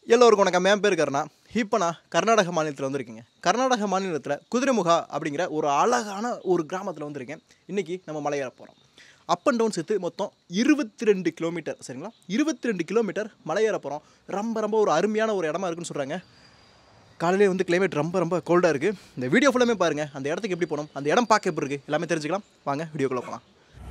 எல்லோருக்கும் வணக்கம் என் பேர் கருணா இப்போ நான் கர்நாடக மாநிலத்தில் வந்திருக்கேங்க கர்நாடக மாநிலத்தில் குதிரைமுகா அப்படிங்கிற ஒரு அழகான ஒரு கிராமத்தில் வந்திருக்கேன் இன்றைக்கி நம்ம மலையேற போகிறோம் அப் அண்ட் டவுன் சேர்த்து மொத்தம் இருபத்தி ரெண்டு கிலோமீட்டர் சரிங்களா இருபத்தி ரெண்டு கிலோமீட்டர் மலையேற போகிறோம் ரொம்ப ரொம்ப ஒரு அருமையான ஒரு இடமா இருக்குன்னு சொல்கிறாங்க காலையிலே வந்து கிளைமேட் ரொம்ப ரொம்ப கோல்டாக இருக்குது இந்த வீடியோ ஃபுல்லாமே பாருங்கள் அந்த இடத்துக்கு எப்படி போகணும் அந்த இடம் பார்க்க எப்படி இருக்குது எல்லாமே தெரிஞ்சுக்கலாம் வாங்க வீடியோக்குள்ளே போகலாம்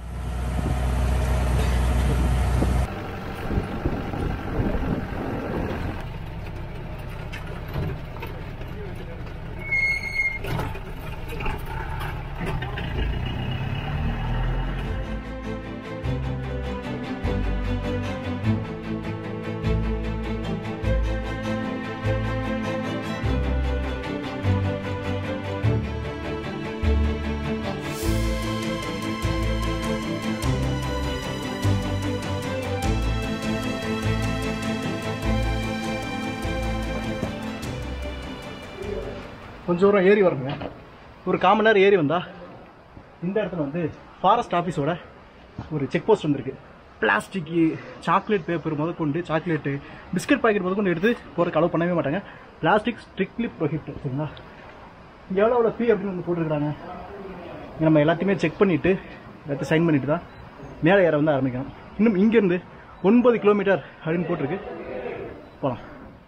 கொஞ்சம் தூரம் ஏறி வரணுங்க ஒரு காமன் நேரம் ஏறி வந்தா இந்த இடத்துல வந்து ஃபாரஸ்ட் ஆஃபீஸோட ஒரு செக் போஸ்ட் வந்திருக்கு பிளாஸ்டிக்கு சாக்லேட் பேப்பர் முதற்கொண்டு சாக்லேட்டு பிஸ்கட் பாக்கெட் முதற்கொண்டு எடுத்து போகிறக்கு அலோவ் பண்ணவே மாட்டாங்க பிளாஸ்டிக் ஸ்ட்ரிக்ட்லி ப்ரொஹிப்ட் சரிங்களா இங்கே எவ்வளோ எவ்வளோ ஃபீ அப்படின்னு வந்து போட்டிருக்கிறாங்க இங்க நம்ம எல்லாத்தையுமே செக் பண்ணிவிட்டு எல்லாத்தையும் சைன் பண்ணிட்டு தான் மேலே ஏற வந்து ஆரம்பிக்கணும் இன்னும் இங்கேருந்து ஒன்பது கிலோமீட்டர் அப்படின்னு போட்டிருக்கு போகலாம்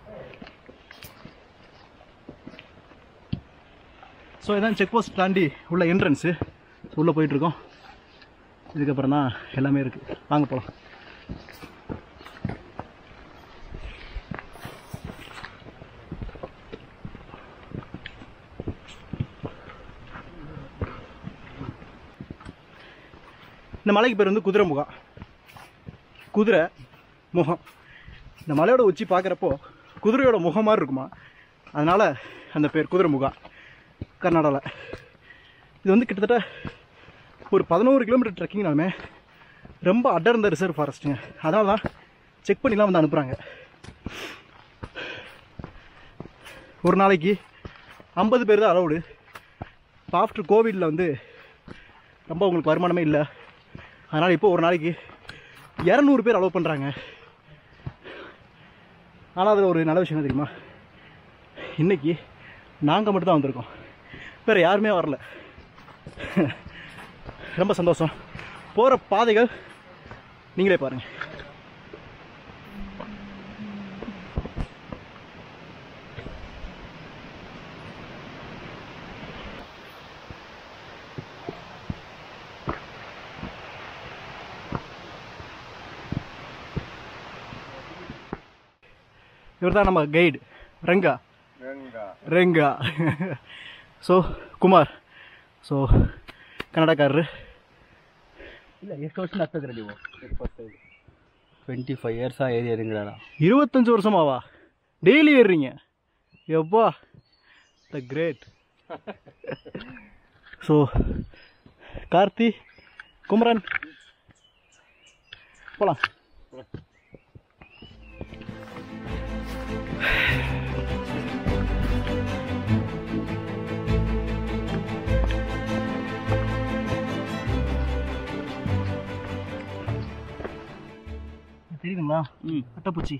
ஸோ இதான் செக் போஸ்ட் தாண்டி உள்ள என்ட்ரன்ஸு ஸோ உள்ளே போயிட்டுருக்கோம் இதுக்கப்புறம் தான் எல்லாமே இருக்குது வாங்க போகலாம் இந்த மலைக்கு பேர் வந்து குதிரை முகம் குதிரை முகம் இந்த மலையோட உச்சி பார்க்குறப்போ குதிரையோட முகம் மாதிரி இருக்குமா அதனால் அந்த பேர் குதிரை முகா கர்நாடகாவில் இது வந்து கிட்டத்தட்ட ஒரு பதினோரு கிலோமீட்டர் ட்ரெக்கிங்னாலுமே ரொம்ப அடர்ந்த ரிசர்வ் ஃபாரஸ்ட்டுங்க அதனால தான் செக் பண்ணிலாம் வந்து அனுப்புகிறாங்க ஒரு நாளைக்கு ஐம்பது பேர் தான் அலௌடு இப்போ ஆஃப்டர் கோவிடில் வந்து ரொம்ப உங்களுக்கு வருமானமே இல்லை அதனால் இப்போ ஒரு நாளைக்கு இரநூறு பேர் அலோவ் பண்ணுறாங்க ஆனால் அதில் ஒரு நல்ல விஷயம் என்ன தெரியுமா இன்றைக்கி நாங்கள் மட்டும் தான் வந்திருக்கோம் வேறு யாருமே வரல ரொம்ப சந்தோஷம் போகிற பாதைகள் நீங்களே பாருங்கள் இவர் தான் நம்ம guide Renga Renga so Kumar so ಕನ್ನಡಕಾರರು ಇಲ್ಲ ಎಷ್ಟು ವರ್ಷ ಆಗ್ತದ್ರಿ ನೀವು ಟ್ವೆಂಟಿ ಫೈವ್ ಇಯರ್ಸ್ ಏರಿಯಾ ರಿಂಗ್ರಣ இருபத்தஞ்சு வருஷமாவா டெய்லி ஏறுறீங்க எப்பா the great so Karthi Kumaran போலாம் தெரியுதுங்களா ம் அட்டைப்பூச்சி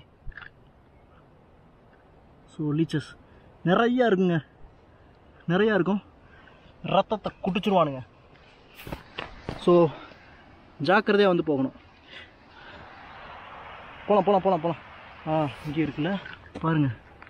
ஸோ லீச்சஸ் நிறையா இருக்குங்க நிறையா இருக்கும் ரத்தத்தை குடிச்சிருவானுங்க ஸோ ஜாக்கிரதையாக வந்து போகணும் போகலாம் போகலாம் போகலாம் போகலாம் ஆ இங்கே இருக்குல்ல பாருங்க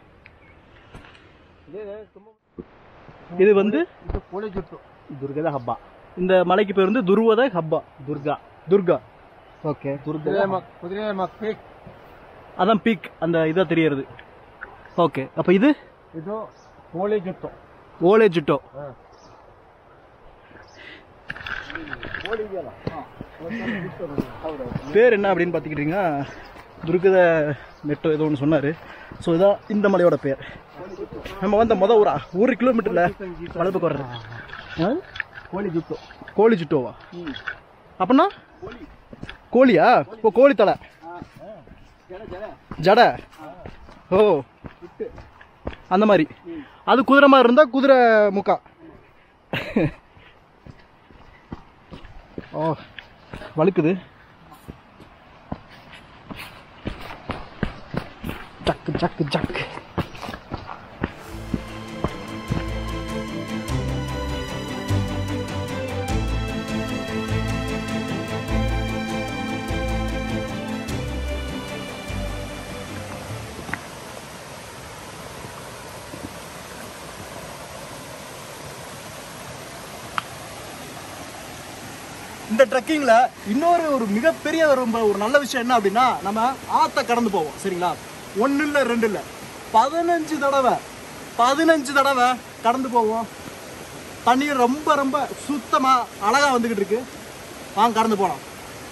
இது வந்து ಇದು ಕೋಳಿ ಜುಟ್ಟು ದುರ್ಗದ ಹಬ್ಬ இந்த மலைக்கு பேர் வந்து துருவத ஹப்பா ದುರ್ಗಾ துர்கா ஓகே ಕುದುರೆ ಮಕ್ ಕುದುರೆ ಮಕ್ಕಿ அதான் பீக் அந்த இதாக தெரியறது ஓகே அப்போ இது ಇದು ಕೋಳಿ ಜುಟ್ಟು ஓலே ஜிட்டோ ಕೋಳಿ ಇದೆಯಲ್ಲ ಹೌದು பேர் என்ன அப்படின்னு பார்த்துக்கிட்டிங்கன்னா துர்கத மெட்டோ ஏதோ ஒன்று சொன்னார் ஸோ இதான் இந்த மலையோட பேர் நம்ம வந்த மொதல் ஒரு ஒரு கிலோமீட்டரில் வலதுக்கு வர்றது ஆ? ಕೋಳಿ ಜುಟ್ಟು கோழி ஜிட்டோவா அப்படின்னா கோழியா இப்போ கோழி தலை ஜடை ஓ அந்த மாதிரி அது குதிரை மாதிரி இருந்தால் குதிரை முக்கா ஓ வழுக்குது ஜக்கு ஜக்கு ஜக்கு இந்த ட்ரெக்கிங்கில் இன்னொரு ஒரு மிகப்பெரிய ரொம்ப ஒரு நல்ல விஷயம் என்ன அப்படின்னா நம்ம ஆற்றை கடந்து போவோம் சரிங்களா ஒன்று இல்லை ரெண்டு இல்லை பதினஞ்சு தடவை பதினஞ்சு தடவை கடந்து போவோம் தண்ணி ரொம்ப ரொம்ப சுத்தமாக அழகாக வந்துக்கிட்டு இருக்கு வாங்க கடந்து போகலாம்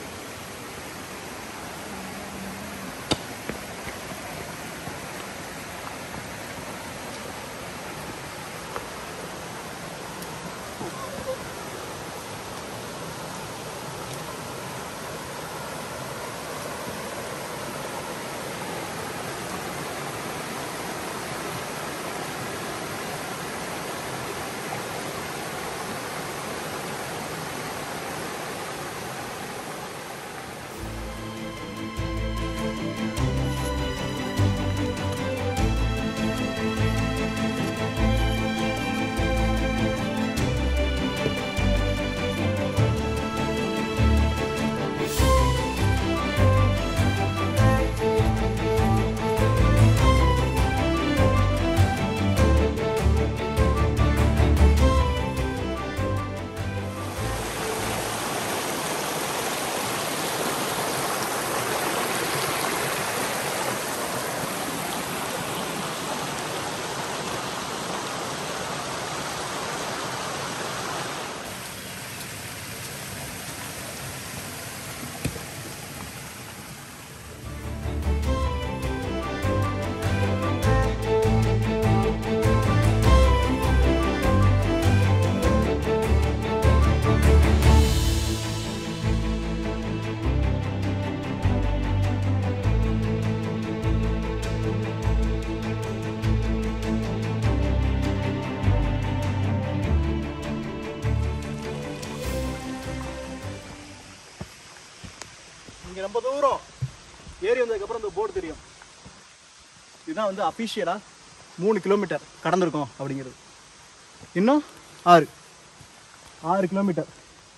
இங்கே ரொம்ப தூரம் ஏறி வந்ததுக்கப்புறம் இந்த போர்டு தெரியும் இதுதான் வந்து அஃபிஷியலாக மூணு கிலோமீட்டர் கடந்திருக்கோம் அப்படிங்கிறது இன்னும் ஆறு ஆறு கிலோமீட்டர்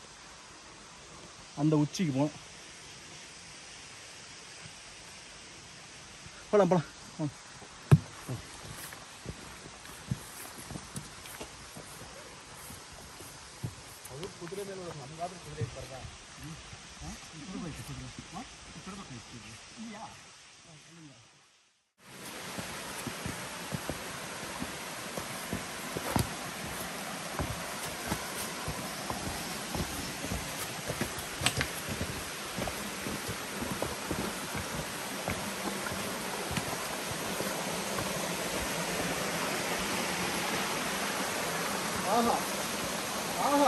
அந்த உச்சிக்கு போகணும் போலாம் போலாம் வாங்க. ஆஹா ஆஹா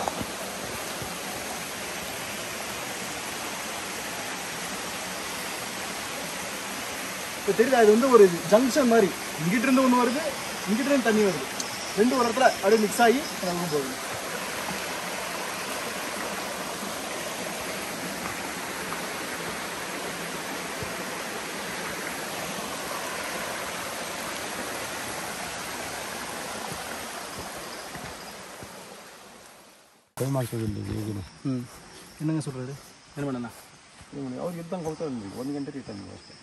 இப்போ தெரியுதா இது வந்து ஒரு ஜங்ஷன் மாதிரி இங்கிட்ட இருந்து ஒன்று வருது இங்கிட்ட இருந்து தண்ணி வருது ரெண்டு ஒரு இடத்துல அப்படியே மிக்ஸ் ஆகி நம்ம போகுது ಟೈಮ್ ಆಗ್ತದಿಲ್ಲ ಈಗಿನ ம் என்னங்க சொல்கிறது என்ன பண்ணண்ணா ಅವ್ರಿಗೆ ಇದ್ದಂಗೆ ಕೊಡ್ತಾರೆ ನಿಮಗೆ ಒಂದು ಗಂಟೆ ರಿಟರ್ನ್ ಅಷ್ಟೇ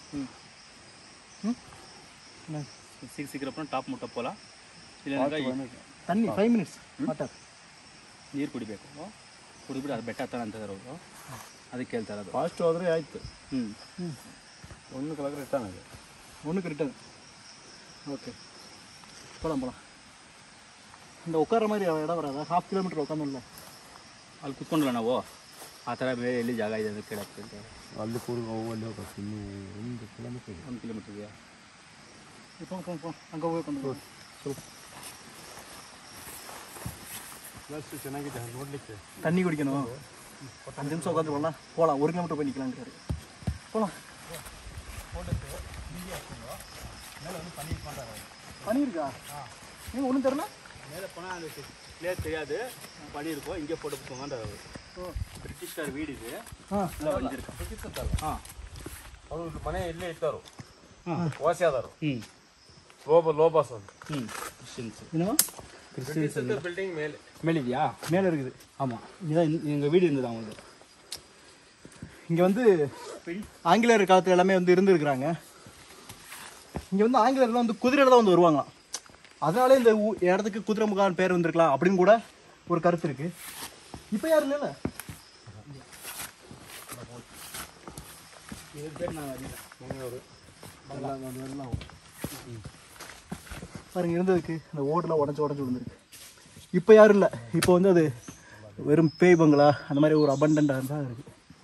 என்ன சீக்கிரம் சீக்கிரம் அப்புறம் டாப் முட்டை போகலாம் இல்லைனாக்கಾ தண்ணி ஃபைவ் மினிட்ஸ் ವಾಟರ್ ನೀರು ಕುಡಿಬೇಕು ಕುಡಿದ್ಬಿಟ್ಟು ಅದು ಬೆಟ್ಟ ಹತ್ತಾನ ಅಂತ ಅವರು ಅದಕ್ಕೆ ಹೇಳ್ತಾ ಇರೋದು ಫಾಸ್ಟ್ ಹೋದರೆ ಆಯ್ತು ಹ್ಞೂ ಒಂದು ಕಲರ್ ರಿಟರ್ನ್ ಆಗಿದೆ ஒன்றுக்கு ரிட்டர்ன் ஓகே போகலாம் போகலாம் இந்த உட்கார மாதிரி இடம் வராதா ஹாஃப் கிலோமீட்டர் உட்காந்துಲ್ಲ ಅಲ್ಲಿ ಕುತ್ಕೊಂಡ್ರಲ್ಲ ನಾವು ಆ ಥರ ಬೇರೆ ಎಲ್ಲಿ ಜಾಗ ಇದೆ ಅಂತ ಕೇಳಕ್ಕೆ ಅಂತ ಅಲ್ಲಿ ಕೂರ್ಗ ಅಲ್ಲಿ ಹೋಗ್ಬೇಕು ಇನ್ನೂ ಒಂದು ಕಿಲೋಮೀಟರ್ ಇದೆ ಒಂದು ಕಿಲೋಮೀಟರ್ ಇದೆಯಾ போங்க போங்க போங்க அங்கே போய் உட்காந்து ಪ್ಲಸ್ ಚೆನ್ನಾಗಿದೆ ನೋಡಲಿಕ್ಕೆ தண்ணி குடிக்கணும் அஞ்சு நிமிஷம் உட்காந்து போகலாம் போகலாம் ஒரு கிலோமீட்டர் போய் நிற்கலாங்கிறாரு போகலாம் பனி இருக்கா நீங்க ஒன்றும் தெரியல மேலே போனால் அந்த பிளேஸ் தெரியாது படி இருக்கும் இங்கே போட்டு போங்க பிரிட்டிஷ்கார் வீடு இது ஆ இல்லை வஞ்சிருக்கேன் ஆ ಅವರು ಮನೆ ಇಲ್ಲೇ ಇಟ್ಟರು ವಾಸಿಯಾದರು ಹ್ಞೂ ಲೋಬ ಲೋಬಾಸ್ ಅಂತ ಹ್ಞೂ ಕ್ರಿಶ್ಚಿಯನ್ಸ್ என்னவா கிறிஸ்டியன்ஸ் ಬಿಲ್ಡಿಂಗ್ ಮೇಲೆ மேலே இல்லையா மேலே இருக்குது ஆமாம் இதுதான் எங்கள் வீடு இருந்தது அவங்களுக்கு இங்கே வந்து ஆங்கிலேயர் காலத்துல எல்லாமே வந்து இருந்திருக்கிறாங்க இங்கே வந்து ஆங்கிலேயர்லாம் வந்து குதிரையில தான் வந்து வருவாங்களாம் அதனாலே இந்த ஊ- இடத்துக்கு குதிரை முகான் பேர் வந்திருக்கலாம் அப்படின்னு கூட ஒரு கருத்து இருக்கு இப்போ யாரும் இல்லைல்ல இது பேர் நான் வரல பாருங்க இருந்ததுக்கு இந்த ஓடுலாம் உடஞ்சி உடஞ்சி விழுந்திருக்கு இப்போ யாரும் இல்லை இப்போ வந்து அது வெறும் பேய் பங்களா அந்த மாதிரி ஒரு அபண்டண்டாக தான் இருக்கு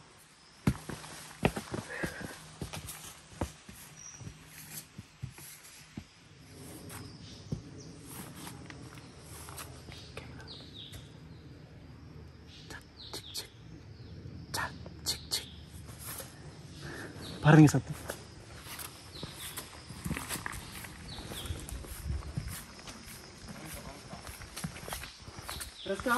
பாருங்க சத்தம் ரெஸ்டா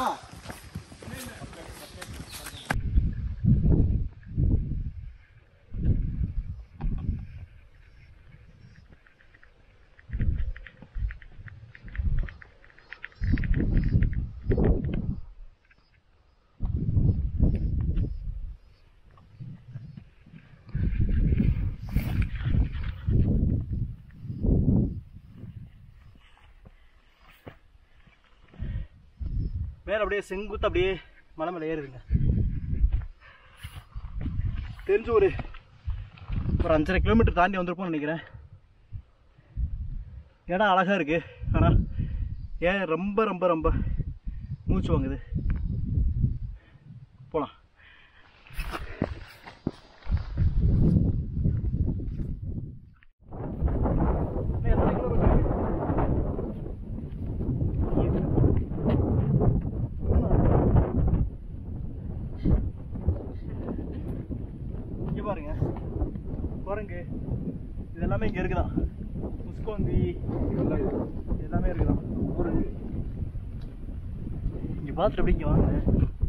மேலே அப்படியே செங்குத்து அப்படியே மலை மேலே ஏறுதுங்க தெரிஞ்சு ஒரு ஒரு அஞ்சரை கிலோமீட்டர் தாண்டி வந்திருப்போம்னு நினைக்கிறேன் இடம் அழகாக இருக்கு ஆனால் ஏன் ரொம்ப ரொம்ப ரொம்ப மூச்சு வாங்குது போகலாம் இங்க பாருங்க குரங்கு இது எல்லாமே இங்க இருக்குதான் முஸ்கோந்தி இதெல்லாம் இது இது எல்லாமே இருக்குதான் குரங்கு இங்க பார்த்துட்டு அப்படி இங்க வாங்க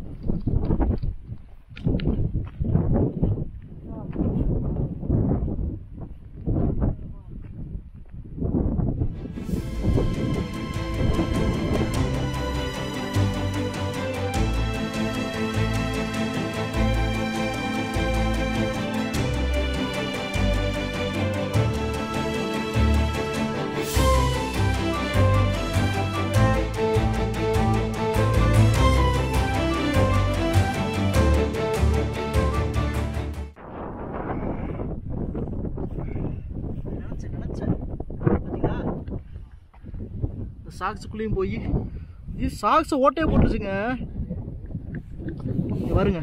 நினைச்சேன் நினைச்சேன் பாத்தீங்களா இந்த சாக்ஸுக்குள்ளேயும் போய் இது சாக்ஸை ஓட்டையே போட்டுருச்சுங்க இங்க பாருங்க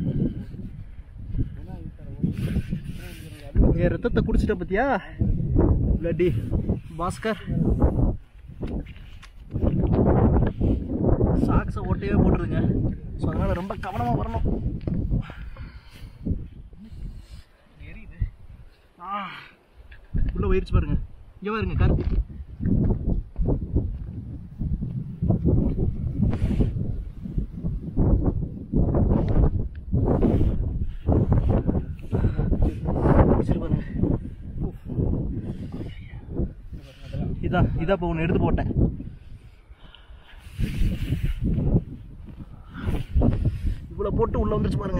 என் ரத்தத்தை குடிச்சிட்ட பத்தியா பிளட்டி பாஸ்கர் சாக்ஸை ஓட்டையே போட்டுருங்க ஸோ அதனால ரொம்ப கவனமாக வரணும் எரியுது ஆ உள்ள போயிருச்சு பாருங்க இங்க பாருங்க கார்த்திக் பிடிச்சிரு பாருங்க உஃப். இதான் இதான் இப்போ ஒன்று எடுத்து போட்டேன் இவ்வளோ போட்டு உள்ள வந்துருச்சு பாருங்க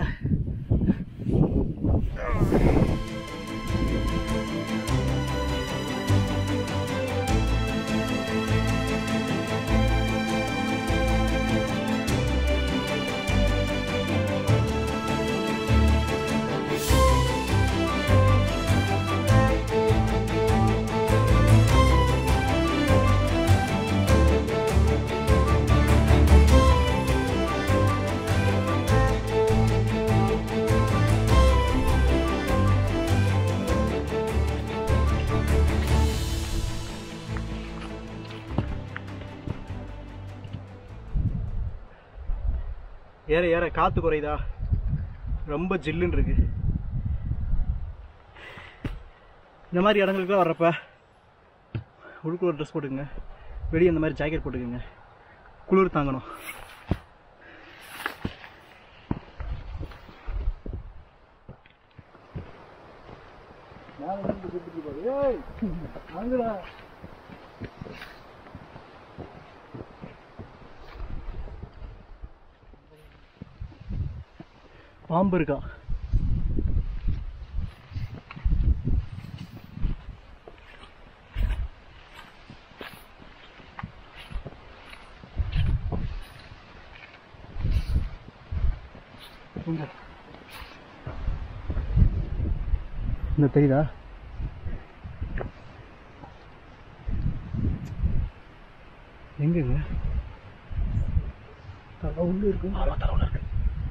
ஏற ஏற காற்று குறையுதா ரொம்ப ஜில்லுன்னு இருக்கு இந்த மாதிரி இடங்களுக்குலாம் வர்றப்ப உள்ளுக்குள்ள ட்ரெஸ் போட்டுக்கங்க வெளியே இந்த மாதிரி ஜாக்கெட் போட்டுக்கோங்க குளிர் தாங்கணும் மேலே இருந்து பாம்பு இருக்கா இங்க. இந்த தெரியுதா எங்கங்க தலை உள்ள இருக்கு ஆமா தலை உள்ள இருக்கு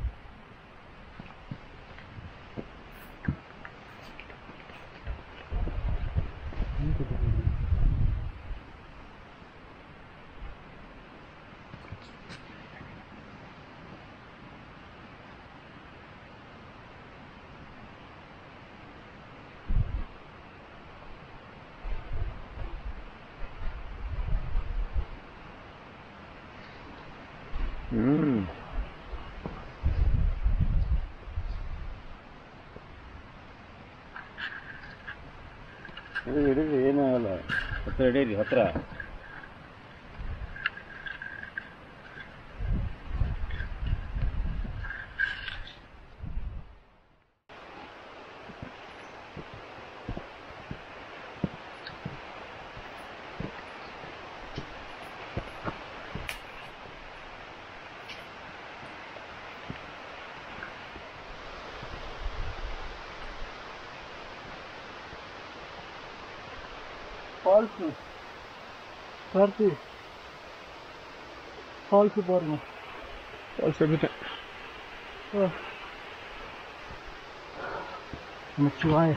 ம் ಹಿಡಿದು ಹಿಡಿದು ಏನಾಗಲ್ಲ ಹತ್ರ ಹಿಡೀರಿ ಹತ್ರ ஃபால்ஸ் கார்த்தி ஃபால்ஸ் பாருங்க ಫಾಲ್ಸ್ ಬಿಟ್ಟೆ நமச்சிவாய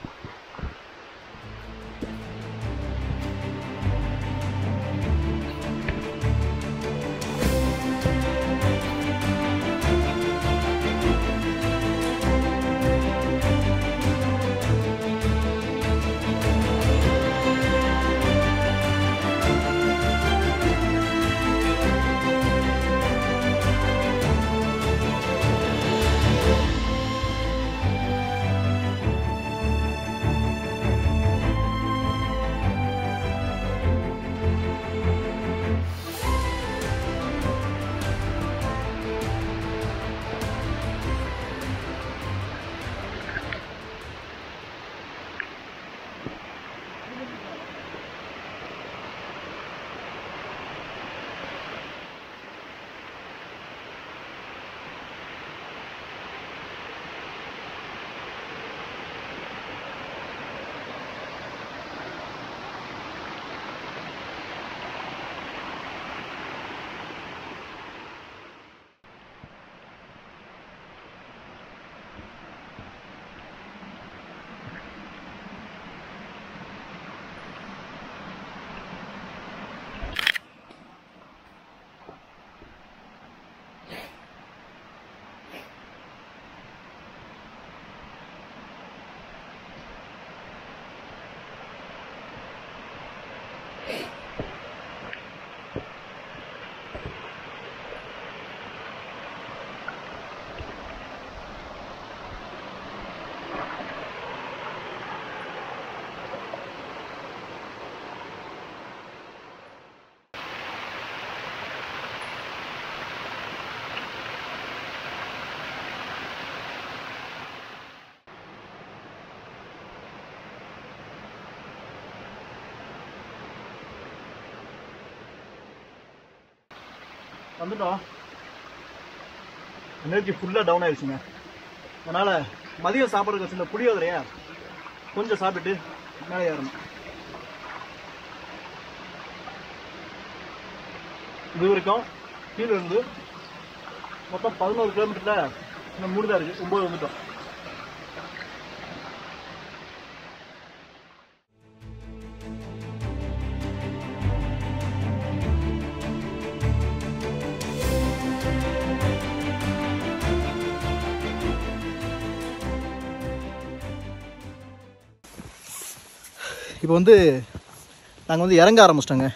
வந்துட்டோம் எனர்ஜி ஃபுல்லாக டவுன் ஆயிடுச்சுங்க அதனால் மதியம் சாப்பிட்றதுக்கு வச்சிருந்த புளியோதரையா கொஞ்சம் சாப்பிட்டு மேலே ஏறணும் இது வரைக்கும் கீழே இருந்து மொத்தம் பதினோரு கிலோமீட்டரில் இன்னும் மூணு தான் இருக்குது ஒம்பது வந்துட்டோம் இப்போ வந்து நாங்கள் வந்து இறங்க ஆரம்பிச்சிட்டோங்க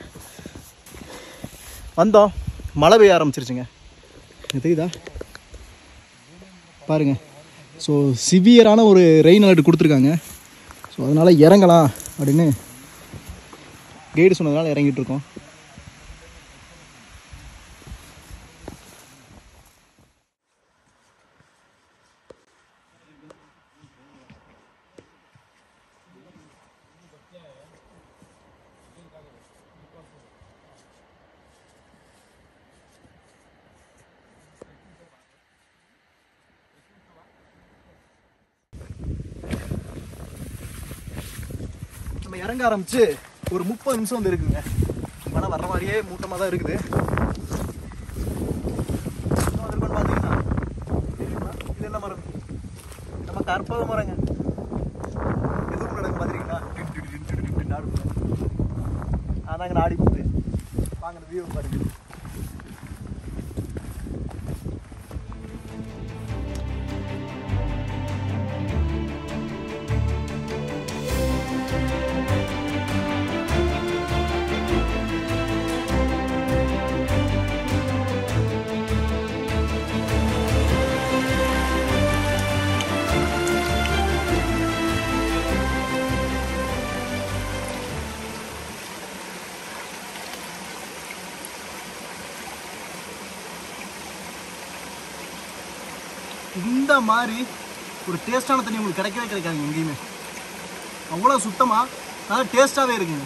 வந்தோம் மழை பெய்ய ஆரம்பிச்சிருச்சுங்க இது தெரியுதா பாருங்க ஸோ சிவியரான ஒரு ரெயின் அலர்ட் கொடுத்துருக்காங்க ஸோ அதனால் இறங்கலாம் அப்படின்னு கைடு சொன்னதுனால இறங்கிட்டு இருக்கோம் நம்ம இறங்க ஆரம்பிச்சு ஒரு முப்பது நிமிஷம் வந்து இருக்குங்க ஆனால் வர்ற மாதிரியே மூட்டமாக தான் இருக்குது இன்னும் வந்திருக்கோம்னு பார்த்தீங்கன்னா தெரியுமா? இது என்ன மரம் நம்ம கற்பக மரங்க எதுவும் நடக்கும் பார்த்துருக்கீங்களா டின் டின் டின் டின் டின் டின் ஆடும். அதாங்க நாடி போகுது வாங்க அந்த வியூ பாருங்க இந்த மாதிரி ஒரு டேஸ்டான தண்ணி உங்களுக்கு கிடைக்கவே கிடைக்காதுங்க எங்கேயுமே அவ்வளோ சுத்தமாக நல்லா டேஸ்ட்டாகவே இருக்குங்க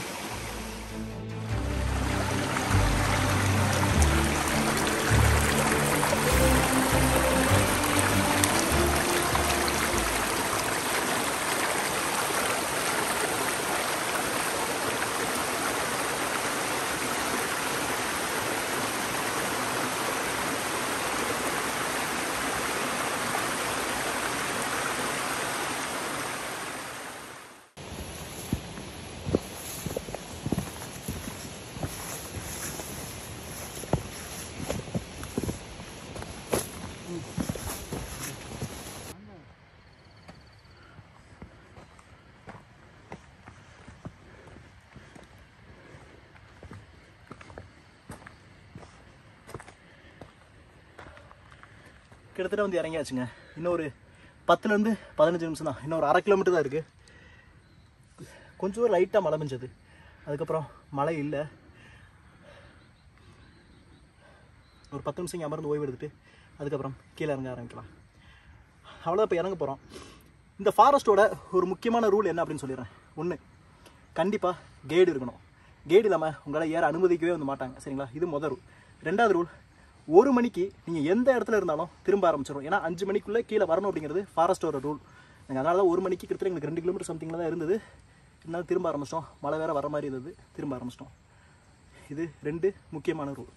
கிட்டத்தட்ட வந்து இறங்கியாச்சுங்க இன்னும் ஒரு பத்துலேருந்து பதினஞ்சு நிமிஷம் தான் இன்னும் ஒரு அரை கிலோமீட்டர் தான் இருக்குது கொஞ்சம் லைட்டாக மழை பெஞ்சது அதுக்கப்புறம் மழை இல்லை ஒரு பத்து நிமிஷம் இங்கே அமர்ந்து ஓய்வு எடுத்துட்டு அதுக்கப்புறம் கீழே இறங்க ஆரம்பிக்கலாம் அவ்வளோதான் இப்போ இறங்க போகிறோம் இந்த ஃபாரஸ்ட்டோட ஒரு முக்கியமான ரூல் என்ன அப்படின்னு சொல்லிடுறேன் ஒன்று கண்டிப்பாக கைடு இருக்கணும் கைடு இல்லாமல் உங்களால் ஏற அனுமதிக்கவே வந்து மாட்டாங்க சரிங்களா இது முதல் ரூல் ரெண்டாவது ரூல் ஒரு மணிக்கு நீங்கள் எந்த இடத்துல இருந்தாலும் திரும்ப ஆரம்பிச்சிடும் ஏன்னா அஞ்சு மணிக்குள்ளே கீழே வரணும் அப்படிங்கிறது ஃபாரஸ்ட்டோட ரூல் நாங்கள் அதனால தான் ஒரு மணிக்கு கிட்டத்தட்ட எங்களுக்கு ரெண்டு கிலோமீட்டர் சம்திங்கில் தான் இருந்தது இருந்தாலும் திரும்ப ஆரம்பிச்சிட்டோம் மழை வேறு வர மாதிரி இருந்தது திரும்ப ஆரம்பிச்சிட்டோம் இது ரெண்டு முக்கியமான ரூல்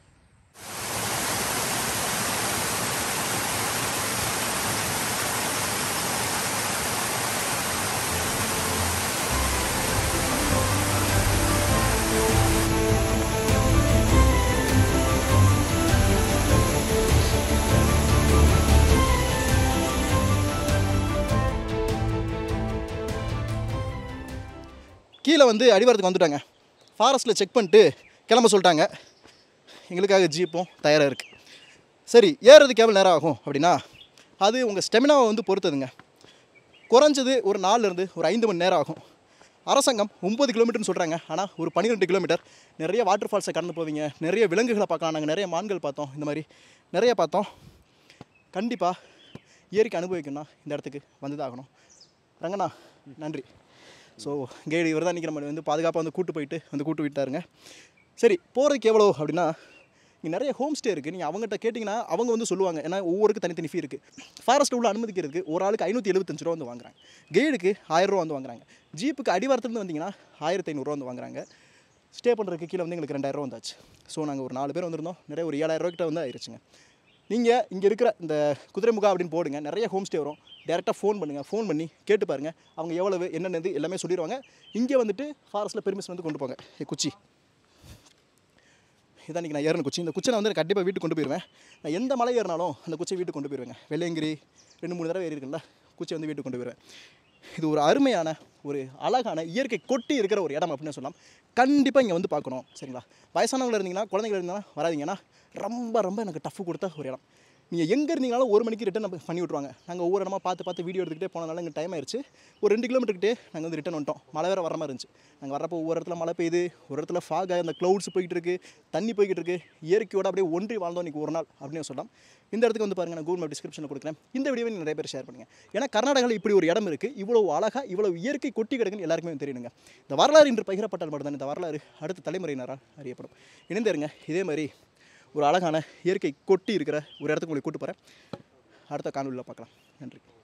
கீழே வந்து அடிவாரத்துக்கு வந்துட்டாங்க ஃபாரஸ்ட்டில் செக் பண்ணிட்டு கிளம்ப சொல்லிட்டாங்க எங்களுக்காக ஜீப்பும் தயாராக இருக்குது சரி ஏறுறதுக்கு எவ்வளோ நேரம் ஆகும் அப்படின்னா அது உங்கள் ஸ்டெமினாவை வந்து பொறுத்ததுங்க குறைஞ்சது ஒரு நாலுலேருந்து ஒரு ஐந்து மணி நேரம் ஆகும் அரசாங்கம் ஒம்பது கிலோமீட்டர்னு சொல்கிறாங்க ஆனால் ஒரு பன்னிரெண்டு கிலோமீட்டர் நிறைய வாட்டர் ஃபால்ஸை கடந்து போவீங்க நிறைய விலங்குகளை பார்க்கலாம் நாங்கள் நிறைய மான்கள் பார்த்தோம் இந்த மாதிரி நிறைய பார்த்தோம் கண்டிப்பாக இயற்கை அனுபவிக்கணும்னா இந்த இடத்துக்கு வந்து தான் ஆகணும் ரங்கண்ணா நன்றி ஸோ கைடு இவர் தான் நிற்கிற மாதிரி வந்து பாதுகாப்பாக வந்து கூட்டு போயிட்டு வந்து கூட்டு விட்டாருங்க சரி போகிறதுக்கு எவ்வளோ அப்படின்னா இங்கே நிறைய ஹோம் ஸ்டே இருக்குது நீங்கள் அவங்ககிட்ட கேட்டிங்கன்னா அவங்க வந்து சொல்லுவாங்க ஏன்னா ஒவ்வொருக்கு தனித்தனி ஃபீ இருக்குது ஃபாரஸ்ட் உள்ள அனுமதிக்கிறதுக்கு ஒரு ஆளுக்கு ஐநூற்றி எழுபத்தஞ்சு ரூபா வந்து வாங்குறாங்க கைடுக்கு ஆயிரம் ரூபா வந்து வாங்குறாங்க ஜீப்புக்கு அடிவாரத்துலேருந்து வந்தீங்கன்னா ஆயிரத்தி ஐநூறுரூவா வந்து வாங்குறாங்க ஸ்டே பண்ணுறதுக்கு கீழே வந்து எங்களுக்கு ரெண்டாயிரம் வந்தாச்சு ஸோ நாங்கள் ஒரு நாலு பேர் வந்திருந்தோம் நிறைய ஒரு ஏழாயிரம் ரூபாய்க்கிட்ட வந்து ஆயிடுச்சுங்க நீங்கள் இங்கே இருக்கிற இந்த குதிரைமுகா அப்படின்னு போடுங்க நிறைய ஹோம் ஸ்டே வரும் டேரெக்டாக ஃபோன் பண்ணுங்கள் ஃபோன் பண்ணி கேட்டு பாருங்கள் அவங்க எவ்வளவு என்னென்னது எல்லாமே சொல்லிடுவாங்க இங்கே வந்துட்டு ஃபாரஸ்ட்டில் பெர்மிஷன் வந்து கொண்டு போங்க ஏ குச்சி இதான் இன்றைக்கி நான் ஏறின குச்சி இந்த குச்சியை நான் வந்து கண்டிப்பாக வீட்டுக்கு கொண்டு போயிடுவேன் நான் எந்த மலை ஏறினாலும் அந்த குச்சியை வீட்டுக்கு கொண்டு போயிடுவேங்க வெள்ளையங்கிரி ரெண்டு மூணு தடவை ஏறி இருக்குல்ல குச்சியை வந்து வீட்டுக்கு கொண்டு போயிடுவேன் இது ஒரு அருமையான ஒரு அழகான இயற்கை கொட்டி இருக்கிற ஒரு இடம் அப்படின்னு சொல்லலாம் கண்டிப்பாக இங்கே வந்து பார்க்கணும் சரிங்களா வயசானவங்க இருந்தீங்கன்னா குழந்தைங்க இருந்தீங்கன்னா வராதீங்கன்னா ரொம்ப ரொம்ப எனக்கு டஃப் கொடுத்த ஒரு இடம் நீங்கள் எங்கே இருந்தீங்கனாலும் ஒரு மணிக்கு ரிட்டன் நம்ம பண்ணி விட்ருவாங்க நாங்கள் ஒவ்வொரு இடமா பார்த்து பார்த்து வீடியோ எடுத்துக்கிட்டே போனனால எங்கள் டைம் ஆயிடுச்சு ஒரு ரெண்டு கிலோமீட்டர்கிட்டே நாங்கள் வந்து ரிட்டன் வந்துட்டோம் மழை வேறு வர மாதிரி இருந்துச்சு நாங்கள் வரப்போ ஒவ்வொரு இடத்துல மழை பெய்யுது ஒரு இடத்துல ஃபாக் அந்த க்ளவுட்ஸ் போய்கிட்டு இருக்கு தண்ணி போய்கிட்டு இருக்கு இயற்கையோட அப்படியே ஒன்றி வாழ்ந்தோம் இன்றைக்கி ஒரு நாள் அப்படின்னு சொல்லலாம் இந்த இடத்துக்கு வந்து பாருங்கள் நான் கூகுள் மேப் டிஸ்கிரிப்ஷனில் கொடுக்குறேன் இந்த வீடியோவை நிறைய பேர் ஷேர் பண்ணுங்க ஏன்னா கர்நாடகாவில் இப்படி ஒரு இடம் இருக்குது இவ்வளோ அழகாக இவ்வளோ இயற்கை கொட்டி கிடக்குன்னு எல்லாருக்குமே தெரியுங்க இந்த வரலாறு இன்று பகிரப்பட்டால் மட்டும்தான் இந்த வரலாறு அடுத்த தலைமுறையினரால் அறியப்படும் இணைந்திருங்க இதே மாதிரி ஒரு அழகான இயற்கை கொட்டி இருக்கிற ஒரு இடத்துக்கு உங்களை கூட்டு போகிறேன் அடுத்த காணொலியில் பார்க்கலாம் நன்றி